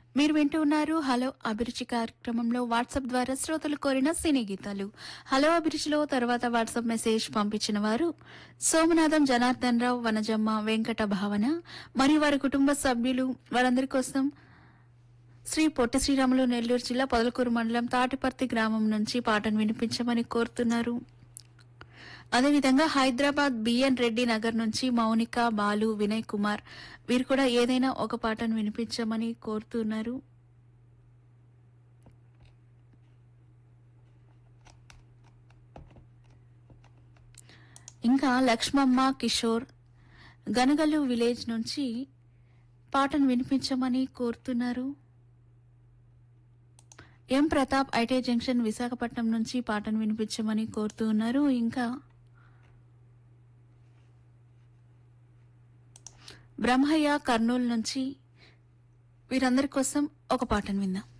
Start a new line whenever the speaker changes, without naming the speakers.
మీరు వింటూ ఉన్నారు హలో అభిరుచి కార్యక్రమంలో వాట్సాప్ ద్వారా శ్రోతలు కోరిన సినీ గీతాలు హలో అభిరుచిలో తర్వాత వాట్సాప్ మెసేజ్ పంపించిన వారు సోమనాథం జనార్దన్ రావు వనజమ్మ వెంకట భావన మరియు వారి కుటుంబ సభ్యులు వారందరి కోసం శ్రీ పొట్టి శ్రీరాములు నెల్లూరు జిల్లా పొదలకూరు మండలం తాటిపర్తి గ్రామం నుంచి పాటను వినిపించమని కోరుతున్నారు అదేవిధంగా హైదరాబాద్ బిఎన్ రెడ్డి నగర్ నుంచి మౌనిక బాలు వినయ్ కుమార్ వీరు కూడా ఏదైనా ఒక పాటను వినిపించమని కోరుతున్నారు ఇంకా లక్ష్మమ్మ కిషోర్ గనగల్లు విలేజ్ నుంచి పాటను వినిపించమని కోరుతున్నారు M Pratap IT junction Visakhapatnam నుంచి పాటను వినిపించమని కోరుతూ ఉన్నారు ఇంకా బ్రహ్మయ్య కర్నూలు నుంచి వీరందరి కోసం ఒక పాటను విందాం